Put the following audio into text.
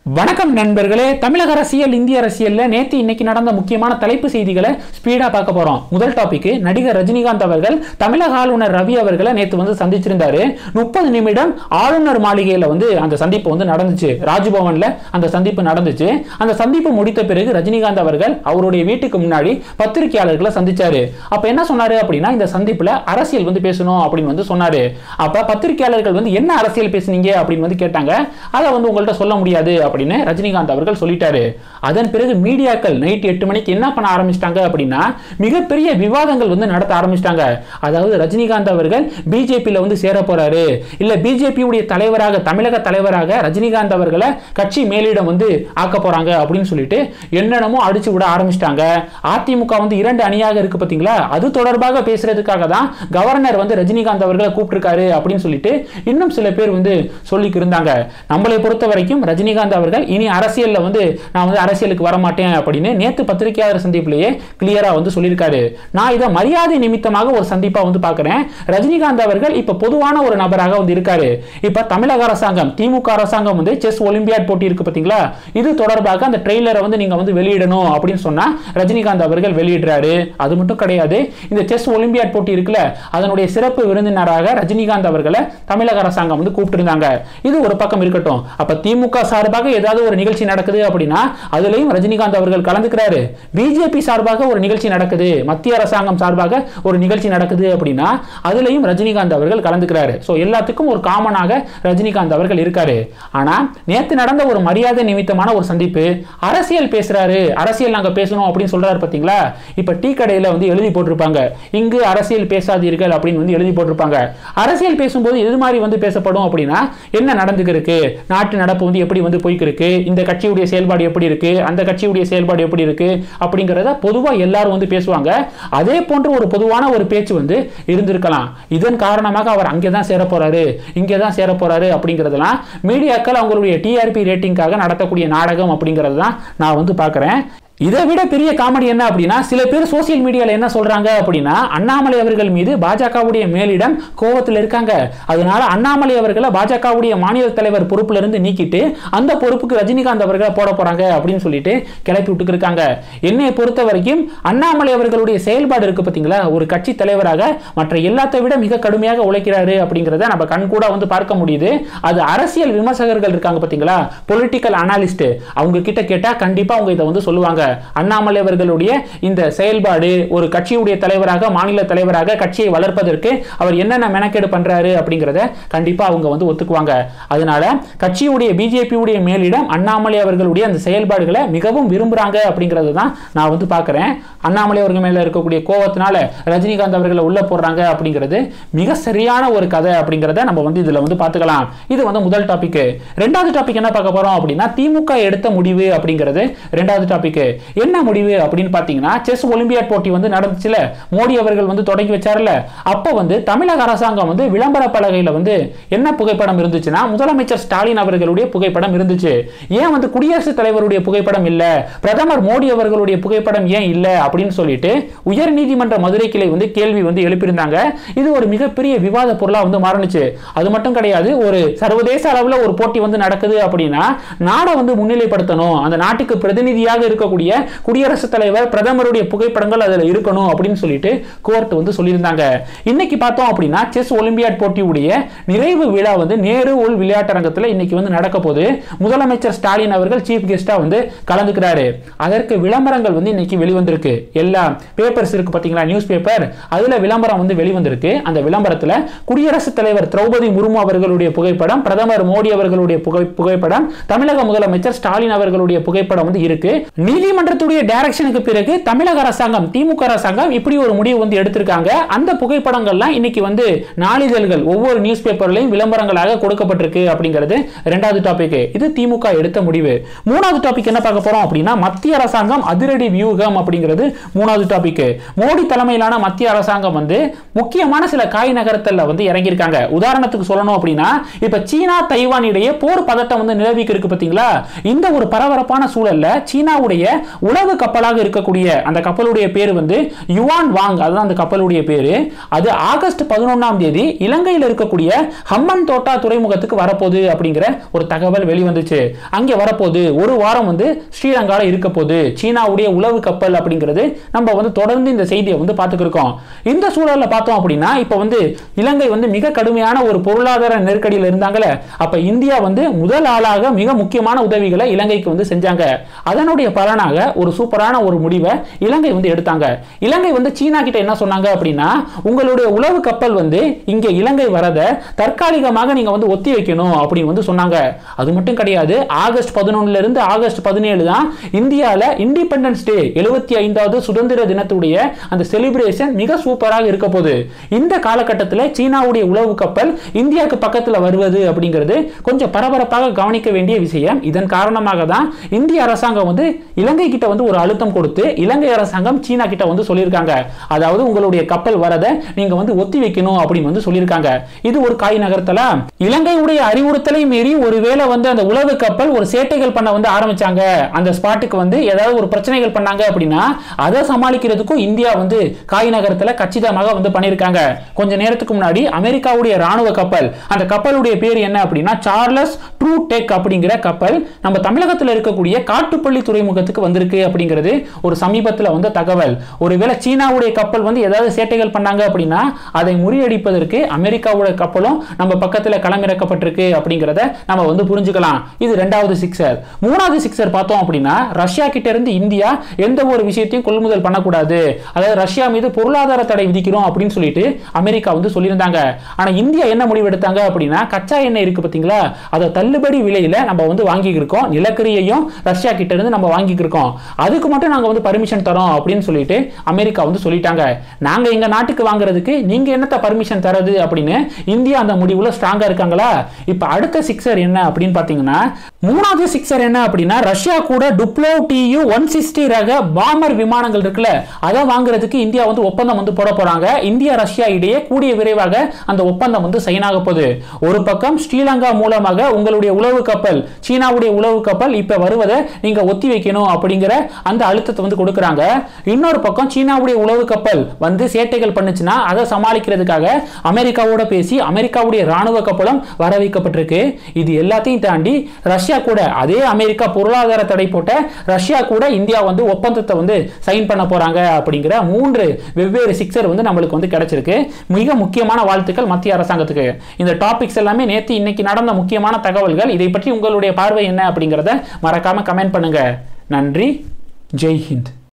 வணக்கம் நண்பர்களே தமிழக அரசியல் இந்திய அரசியல்ல நேத்து இன்னைக்கு நடந்த முக்கியமான தலைப்பு செய்திகளை ஸ்பீடா பார்க்க போறோம் முதல் டாபிக் நடிகர் ரஜினிகாந்த் அவர்கள் தமிழக ஆளுநர் ரவி அவர்களை நேத்து வந்து சந்திச்சிருந்தாரு முப்பது நிமிடம் ஆளுநர் மாளிகையில வந்து அந்த சந்திப்பு வந்து நடந்துச்சு ராஜ்பவன்ல அந்த சந்திப்பு நடந்துச்சு அந்த சந்திப்பு முடித்த பிறகு ரஜினிகாந்த் அவர்கள் அவருடைய வீட்டுக்கு முன்னாடி பத்திரிகையாளர்களை சந்திச்சாரு அப்ப என்ன சொன்னாரு அப்படின்னா இந்த சந்திப்புல அரசியல் வந்து பேசணும் அப்படின்னு வந்து சொன்னாரு அப்ப பத்திரிகையாளர்கள் வந்து என்ன அரசியல் பேசுனீங்க அப்படின்னு வந்து கேட்டாங்க அதை வந்து உங்கள்ட்ட சொல்ல முடியாது அப்படின்னு ரஜினிகாந்த் அவர்கள் சொல்லிட்டாரு அதன் பிறகு மீடியாக்கள் நைட் எட்டு மணிக்கு என்ன பண்ண ஆரம்பிச்சிட்டாங்க அப்படின்னா மிகப்பெரிய விவாதங்கள் வந்து நடத்த ஆரம்பிச்சிட்டாங்க அதாவது ரஜினிகாந்த் அவர்கள் பிஜேபியில் வந்து சேர போறாரு இல்ல பிஜேபியுடைய தலைவராக தமிழக தலைவராக ரஜினிகாந்த் அவர்களை கட்சி மேலிடம் வந்து ஆக்க போறாங்க அப்படின்னு சொல்லிட்டு என்னென்னமோ அடிச்சு விட ஆரம்பிச்சிட்டாங்க அதிமுக வந்து இரண்டு அணியாக இருக்கு பாத்தீங்களா அது தொடர்பாக பேசுறதுக்காக தான் கவர்னர் வந்து ரஜினிகாந்த் அவர்களை கூப்பிட்டிருக்காரு அப்படின்னு சொல்லிட்டு இன்னும் சில பேர் வந்து சொல்லிக்கு இருந்தாங்க நம்மளை பொறுத்த வரைக்கும் ரஜினிகாந்த் அவர்கள் இனி அரசியல்ல வந்து நான் வந்து அரசியலுக்கு வர மாட்டேன் அப்படின்னு நேத்து பத்திரிகையாளர் சந்திப்பிலேயே கிளியரா வந்து சொல்லியிருக்காரு நான் இதை மரியாதை நிமித்தமாக ஒரு சந்திப்பா வந்து பார்க்கிறேன் ரஜினிகாந்த் அவர்கள் இப்ப பொதுவான ஒரு நபராக வந்து இருக்காரு இப்ப தமிழக அரசாங்கம் திமுக அரசாங்கம் வந்து செஸ் ஒலிம்பியாட் போட்டி இருக்கு பாத்தீங்களா இது தொடர்பாக அந்த ட்ரெய்லரை வந்து நீங்க வந்து வெளியிடணும் அப்படின்னு சொன்னா ரஜினிகாந்த் அவர்கள் வெளியிடுறாரு அது மட்டும் கிடையாது இந்த செஸ் ஒலிம்பியாட் போட்டி இருக்குல்ல அதனுடைய சிறப்பு விருந்தினராக ரஜினிகாந்த் அவர்களை தமிழக அரசாங்கம் வந்து கூப்பிட்டிருந்தாங்க இது ஒரு பக்கம் இருக்கட்டும் அப்ப திமுக சார்பாக ஏதாவது ஒரு நிகழ்ச்சி நடக்குது அப்படின்னா அதுலயும் ரஜினிகாந்த் அவர்கள் கலந்துக்கிறாரு பிஜேபி சார்பாக ஒரு நிகழ்ச்சி நடக்குது மத்திய அரசாங்கம் சார்பாக ஒரு நிகழ்ச்சி நடக்குது அப்படின்னா அதுலயும் ரஜினிகாந்த் அவர்கள் கலந்துக்கிறாரு ஸோ எல்லாத்துக்கும் ஒரு காமனாக ரஜினிகாந்த் அவர்கள் இருக்காரு ஆனா நேத்து நடந்த ஒரு மரியாதை நிமித்தமான ஒரு சந்திப்பு அரசியல் பேசுறாரு அரசியல் நாங்க பேசணும் அப்படின்னு சொல்றாரு பாத்தீங்களா இப்ப டீ கடையில வந்து எழுதி போட்டிருப்பாங்க இங்கு அரசியல் பேசாதீர்கள் அப்படின்னு வந்து எழுதி போட்டிருப்பாங்க அரசியல் பேசும்போது எது மாதிரி வந்து பேசப்படும் அப்படின்னா என்ன நடந்துக்கிருக்கு நாட்டு நடப்பு வந்து எப்படி வந்து போய்க்கிருக்கு இந்த கட்சியுடைய செயல்பாடு எப்படி இருக்கு அந்த கட்சியுடைய செயல்பாடு எப்படி இருக்கு அப்படிங்கிறத பொதுவா எல்லாரும் வந்து பேசுவாங்க அதே போன்ற ஒரு பொதுவான ஒரு பேச்சு வந்து இருந்திருக்கலாம் இதன் காரணமாக அவர் அங்கே தான் சேர போறாரு இங்கே தான் சேர போறாரு அப்படிங்கிறதெல்லாம் மீடியாக்கள் அவங்களுடைய டிஆர்பி ரேட்டிங்காக நடத்தக்கூடிய நாடகம் அப்படிங்கிறது தான் நான் வந்து பார்க்குறேன் இதை விட பெரிய காமெடி என்ன அப்படின்னா சில பேர் சோசியல் மீடியால என்ன சொல்றாங்க அப்படின்னா அண்ணாமலை அவர்கள் மீது பாஜகவுடைய மேலிடம் கோவத்தில் இருக்காங்க அதனால அண்ணாமலை அவர்களை பாஜகவுடைய மாநில தலைவர் பொறுப்புல இருந்து நீக்கிட்டு அந்த பொறுப்புக்கு ரஜினிகாந்த் அவர்களை போட போறாங்க அப்படின்னு சொல்லிட்டு கிளப்பி விட்டு இருக்காங்க என்னை பொறுத்த வரைக்கும் அண்ணாமலை அவர்களுடைய செயல்பாடு இருக்கு பாத்தீங்களா ஒரு கட்சி தலைவராக மற்ற எல்லாத்தை விட மிக கடுமையாக உழைக்கிறாரு அப்படிங்கிறத நம்ம கண் கூட வந்து பார்க்க முடியுது அது அரசியல் விமர்சகர்கள் இருக்காங்க பாத்தீங்களா பொலிட்டிக்கல் அனாலிஸ்ட் அவங்க கிட்ட கேட்டா கண்டிப்பா அவங்க இதை வந்து சொல்லுவாங்க அண்ணாமலை அவர்களுடைய இந்த செயல்பாடு ஒரு கட்சியுடைய தலைவராக மாநில தலைவராக கட்சியை வளர்ப்பதற்கு அவர் என்னென்ன மெனக்கேடு பண்றாரு அப்படிங்கிறத கண்டிப்பா அவங்க வந்து ஒத்துக்குவாங்க அதனால கட்சியுடைய பிஜேபியுடைய மேலிடம் அண்ணாமலை அவர்களுடைய அந்த செயல்பாடுகளை மிகவும் விரும்புறாங்க அப்படிங்கிறது தான் நான் வந்து பார்க்கிறேன் அண்ணாமலை அவர்கள் மேல இருக்கக்கூடிய கோவத்தினால ரஜினிகாந்த் அவர்களை உள்ள போடுறாங்க அப்படிங்கிறது மிக சரியான ஒரு கதை அப்படிங்கிறத நம்ம வந்து இதுல வந்து பார்த்துக்கலாம் இது வந்து முதல் டாபிக் ரெண்டாவது டாபிக் என்ன பார்க்க போறோம் அப்படின்னா திமுக எடுத்த முடிவு அப்படிங்கிறது ரெண்டாவது டாபிக் என்ன முடிவு அப்படின்னு பார்த்தீங்கன்னா செஸ் ஒலிம்பியாட் போட்டி வந்து நடந்துச்சுல மோடி அவர்கள் வந்து தொடங்கி வச்சார்ல அப்போ வந்து தமிழக அரசாங்கம் வந்து விளம்பர பலகையில் வந்து என்ன புகைப்படம் இருந்துச்சுன்னா முதலமைச்சர் ஸ்டாலின் அவர்களுடைய புகைப்படம் இருந்துச்சு ஏன் வந்து குடியரசுத் தலைவருடைய புகைப்படம் இல்ல பிரதமர் மோடி அவர்களுடைய புகைப்படம் ஏன் இல்ல அப்படின்னு சொல்லிட்டு உயர் நீதிமன்ற மதுரை கிளை வந்து கேள்வி வந்து எழுப்பியிருந்தாங்க இது ஒரு மிகப்பெரிய விவாத பொருளா வந்து மாறுனுச்சு அது மட்டும் கிடையாது ஒரு சர்வதேச அளவில் ஒரு போட்டி வந்து நடக்குது அப்படின்னா நாடை வந்து முன்னிலைப்படுத்தணும் அந்த நாட்டுக்கு பிரதிநிதியாக இருக்கக்கூடிய குடியரசுத் தலைவர் பிரதமருடைய புகைப்படங்கள் அதில் இருக்கணும் அப்படின்னு சொல்லிட்டு கோர்ட் வந்து சொல்லியிருந்தாங்க இன்னைக்கு பார்த்தோம் அப்படின்னா செஸ் ஒலிம்பியாட் போட்டியுடைய நிறைவு விழா வந்து நேரு உள் விளையாட்டரங்கத்தில் இன்னைக்கு வந்து நடக்க போது முதலமைச்சர் ஸ்டாலின் அவர்கள் சீஃப் கெஸ்டா வந்து கலந்துக்கிறாரு அதற்கு விளம்பரங்கள் வந்து இன்னைக்கு வெளிவந்திருக்கு எல்லா பேப்பர்ஸ் இருக்கு பாத்தீங்களா நியூஸ் பேப்பர் அதுல விளம்பரம் வந்து வெளிவந்திருக்கு அந்த விளம்பரத்துல குடியரசுத் தலைவர் திரௌபதி முர்மு அவர்களுடைய புகைப்படம் பிரதமர் மோடி அவர்களுடைய புகை புகைப்படம் தமிழக முதலமைச்சர் ஸ்டாலின் அவர்களுடைய புகைப்படம் வந்து இருக்கு நீதிமன்றத்துடைய டைரக்ஷனுக்கு பிறகு தமிழக அரசாங்கம் திமுக அரசாங்கம் இப்படி ஒரு முடிவு வந்து எடுத்திருக்காங்க அந்த புகைப்படங்கள்லாம் இன்னைக்கு வந்து நாளிதழ்கள் ஒவ்வொரு நியூஸ் பேப்பர்லையும் விளம்பரங்களாக கொடுக்கப்பட்டிருக்கு அப்படிங்கிறது ரெண்டாவது டாபிக் இது திமுக எடுத்த முடிவு மூணாவது டாபிக் என்ன பார்க்க போறோம் அப்படின்னா மத்திய அரசாங்கம் அதிரடி வியூகம் அப்படிங்கிறது மூணாவது டாபிக் மோடி தலைமையிலான மத்திய அரசாங்கம் வந்து முக்கியமான சில காய் நகரத்துல வந்து இறங்கியிருக்காங்க உதாரணத்துக்கு சொல்லணும் அப்படின்னா இப்ப சீனா தைவான் இடையே போர் பதட்டம் வந்து நிலவிக்கு இருக்கு பாத்தீங்களா இந்த ஒரு பரபரப்பான சூழல்ல சீனாவுடைய உளவு கப்பலாக இருக்கக்கூடிய அந்த கப்பலுடைய பேர் வந்து யுவான் வாங் அதுதான் அந்த கப்பலுடைய பேரு அது ஆகஸ்ட் பதினொன்றாம் தேதி இலங்கையில் இருக்கக்கூடிய ஹம்மன் தோட்டா துறைமுகத்துக்கு வரப்போகுது அப்படிங்கிற ஒரு தகவல் வெளிவந்துச்சு அங்கே வரப்போகுது ஒரு வாரம் வந்து ஸ்ரீலங்காவில் இருக்க போகுது சீனாவுடைய உளவு கப்பல் அப்படிங்கிறது நம்ம வந்து தொடர்ந்து இந்த செய்தியை வந்து பார்த்துக்கிருக்கோம் இந்த சூழலில் பார்த்தோம் அப்படின்னா இப்போ வந்து இலங்கை வந்து மிக கடுமையான ஒரு பொருளாதார நெருக்கடியில் இருந்தாங்களே அப்ப இந்தியா வந்து முதல் ஆளாக மிக முக்கியமான உதவிகளை இலங்கைக்கு வந்து செஞ்சாங்க அதனுடைய பலனாக ஒரு சூப்பரான ஒரு முடிவை இலங்கை வந்து எடுத்தாங்க இலங்கை வந்து சீனா கிட்ட என்ன சொன்னாங்க அப்படின்னா உங்களுடைய உளவு கப்பல் வந்து இங்க இலங்கை வரத தற்காலிகமாக நீங்க வந்து ஒத்தி வைக்கணும் அப்படின்னு வந்து சொன்னாங்க அது மட்டும் கிடையாது ஆகஸ்ட் பதினொன்னுல இருந்து ஆகஸ்ட் பதினேழு தான் இந்தியாவில் இண்டிபெண்டன்ஸ் டே எழுபத்தி ஐந்தாவது சுதந்திர தினத்துடைய அந்த செலிப்ரேஷன் மிக சூப்பராக இருக்க போகுது இந்த காலகட்டத்தில் சீனாவுடைய உளவு கப்பல் இந்தியாவுக்கு பக்கத்தில் வருவது அப்படிங்கிறது கொஞ்சம் பரபரப்பாக கவனிக்க வேண்டிய விஷயம் இதன் காரணமாக தான் இந்திய அரசாங்கம் வந்து இலங்கை கிட்ட வந்து ஒரு அழுத்தம் கொடுத்து இலங்கை அரசாங்கம் சீனா கிட்ட வந்து சொல்லியிருக்காங்க அதாவது உங்களுடைய கப்பல் வரதை நீங்க வந்து ஒத்தி வைக்கணும் அப்படின்னு வந்து சொல்லியிருக்காங்க இது ஒரு காய் நகர்த்தல இலங்கையுடைய அறிவுறுத்தலை மீறி ஒருவேளை வந்து அந்த உளவு கப்பல் ஒரு சேட்டைகள் பண்ண வந்து ஆரம்பிச்சாங்க அந்த ஸ்பாட்டுக்கு வந்து ஏதாவது ஒரு பிரச்சனைகள் பண்ணாங்க அப்படின்னா அதை சமாளிக்கிறதுக்கும் இந்தியா வந்து காய் நகரத்துல கச்சிதமாக வந்து பண்ணியிருக்காங்க கொஞ்ச நேரத்துக்கு முன்னாடி அமெரிக்காவுடைய ராணுவ கப்பல் அந்த கப்பலுடைய பேர் என்ன அப்படின்னா சார்லஸ் ட்ரூ டெக் அப்படிங்கிற கப்பல் நம்ம தமிழகத்தில் இருக்கக்கூடிய காட்டுப்பள்ளி துறைமுகத்துக்கு வந்திருக்கு அப்படிங்கிறது ஒரு சமீபத்தில் வந்த தகவல் ஒருவேளை சீனாவுடைய கப்பல் வந்து ஏதாவது சேட்டைகள் பண்ணாங்க அப்படின்னா அதை முறியடிப்பதற்கு அமெரிக்காவுடைய கப்பலும் நம்ம பக்கத்தில் களமிறக்கப்பட்டிருக்கு அப்படிங்கிறத நம்ம வந்து புரிஞ்சுக்கலாம் இது ரெண்டாவது சிக்ஸர் மூணாவது சிக்ஸர் பார்த்தோம் அப்படின்னா ரஷ்யா கிட்ட இருந்து இந்தியா எந்த ஒரு விஷயத்தையும் கொள்முதல் பண்ணக்கூடாது அதாவது ரஷ்யா மீது பொருளாதார தடை விதிக்கிறோம் அப்படின்னு சொல்லிட்டு அமெரிக்கா வந்து சொல்லியிருந்தாங்க ஆனா இந்தியா என்ன முடிவு எடுத்தாங்க அப்படின்னா கச்சா எண்ணெய் இருக்கு பாத்தீங்களா அதை தள்ளுபடி விலையில நம்ம வந்து வாங்கிட்டு இருக்கோம் நிலக்கரியையும் ரஷ்யா கிட்ட இருந்து நம்ம வாங்கிட்டு இருக்கோம் அதுக்கு மட்டும் நாங்க வந்து பர்மிஷன் தரோம் அப்படின்னு சொல்லிட்டு அமெரிக்கா வந்து சொல்லிட்டாங்க நாங்க எங்க நாட்டுக்கு வாங்குறதுக்கு நீங்க என்னத்த பர்மிஷன் தரது அப்படின்னு இந்தியா அந்த முடிவுல ஸ்ட்ராங்கா இருக்காங்களா இப்ப அடுத்த சிக்ஸர் என்ன அப்படின்னு பாத்தீங்கன்னா மூணாவது சிக்ஸர் என்ன அப்படின்னா ரஷ்யா கூட டுப்ளோ டியூ ஒன் சிக்ஸ்டி ரக பாமர் விமானங்கள் இருக்குல்ல அதை வாங்குறதுக்கு இந்தியா வந்து ஒப்பந்தம் வந்து போட போறாங்க இந்தியா ரஷ்யா இடையே கூடிய விரைவாக அந்த ஒப்பந்தம் வந்து சைன் ஆக போகுது ஒரு பக்கம் ஸ்ரீலங்கா மூலமாக உங்களுடைய உளவு கப்பல் சீனாவுடைய உளவு கப்பல் இப்ப வருவதை நீங்க ஒத்தி வைக்கணும் அப்படிங்கிற அந்த அழுத்தத்தை வந்து கொடுக்குறாங்க இன்னொரு பக்கம் சீனாவுடைய உளவு கப்பல் வந்து சேட்டைகள் பண்ணுச்சுன்னா அதை சமாளிக்கிறதுக்காக அமெரிக்காவோட பேசி அமெரிக்காவுடைய ராணுவ கப்பலும் வர வைக்கப்பட்டிருக்கு இது எல்லாத்தையும் தாண்டி ரஷ்யா கூட அதே அமெரிக்கா பொருளாதார தடை போட்ட ரஷ்யா கூட இந்தியா வந்து ஒப்பந்தத்தை வந்து சைன் பண்ண போறாங்க அப்படிங்கிற மூன்று வெவ்வேறு சிக்ஸர் வந்து நம்மளுக்கு வந்து கிடைச்சிருக்கு மிக முக்கியமான வாழ்த்துக்கள் மத்திய அரசாங்கத்துக்கு இந்த டாபிக்ஸ் எல்லாமே நேற்று இன்னைக்கு நடந்த முக்கியமான தகவல்கள் இதை பற்றி உங்களுடைய பார்வை என்ன அப்படிங்கிறத மறக்காம கமெண்ட் பண்ணுங்க நன்றி ஜெய் ஹிந்த்